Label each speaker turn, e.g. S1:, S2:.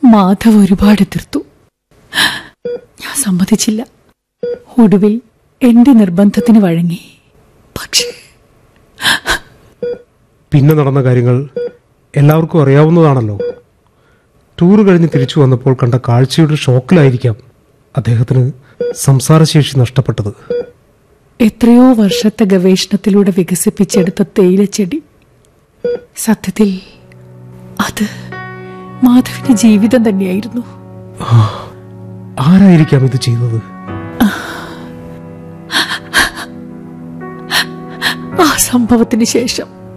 S1: മാധവ് ഒരുപാട് എതിർത്തു ഞാൻ സമ്മതിച്ചില്ല ഒടുവിൽ എന്റെ നിർബന്ധത്തിന് വഴങ്ങി പക്ഷേ
S2: പിന്നെ നടന്ന കാര്യങ്ങൾ എല്ലാവർക്കും അറിയാവുന്നതാണല്ലോ ടൂർ കഴിഞ്ഞ് തിരിച്ചു വന്നപ്പോൾ കണ്ട കാഴ്ചയുടെ ഷോക്കിലായിരിക്കാം അദ്ദേഹത്തിന് സംസാരശേഷി നഷ്ടപ്പെട്ടത്
S1: എത്രയോ വർഷത്തെ ഗവേഷണത്തിലൂടെ വികസിപ്പിച്ചെടുത്ത തേയിലച്ചെടി സത്യത്തിൽ അത് മാധവിന്റെ ജീവിതം തന്നെയായിരുന്നു
S2: ആരായിരിക്കാം ഇത് ചെയ്തത്
S1: ആ സംഭവത്തിന് ശേഷം